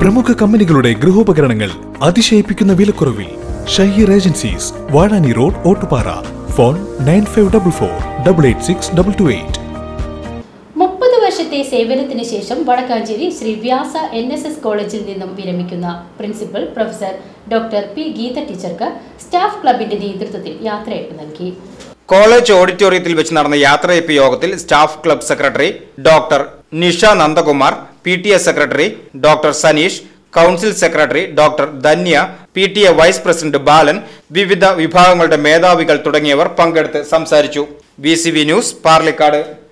പ്രമുഖ കമ്പനികളുടെ ഗൃഹോപകരണങ്ങൾ അതിശയിപ്പിക്കുന്ന വിലക്കുറവിൽ Shaheer agencies Vazhani road Ottupara phone nine five double four double eight six double two eight മുപ്പത് വർഷത്തെ സേവനത്തിന് ശേഷം Vadakkanchery Sree Vyasa N S S കോളേജിൽ നിന്നും വിരമിക്കുന്ന principal professor doctor P Geetha ടീച്ചർക്ക് സ്റ്റാഫ് ക്ലബിന്റെ നേതൃത്വത്തിൽ യാത്രയയപ്പ് നൽകി കോളേജ് ഓഡിറ്റോറിയത്തിൽ വെച്ച് നടന്ന യാത്രയപ്പ് യോഗത്തിൽ staff club secretary doctor Nisha Nandakumar P T A secretary doctor Saneesh council secretary doctor Dhanya P T A vice president Balan വിവിധ വിഭാഗങ്ങളുടെ മേധാവികൾ തുടങ്ങിയവർ പങ്കെടുത്ത് സംസാരിച്ചു V C V news Parlikkad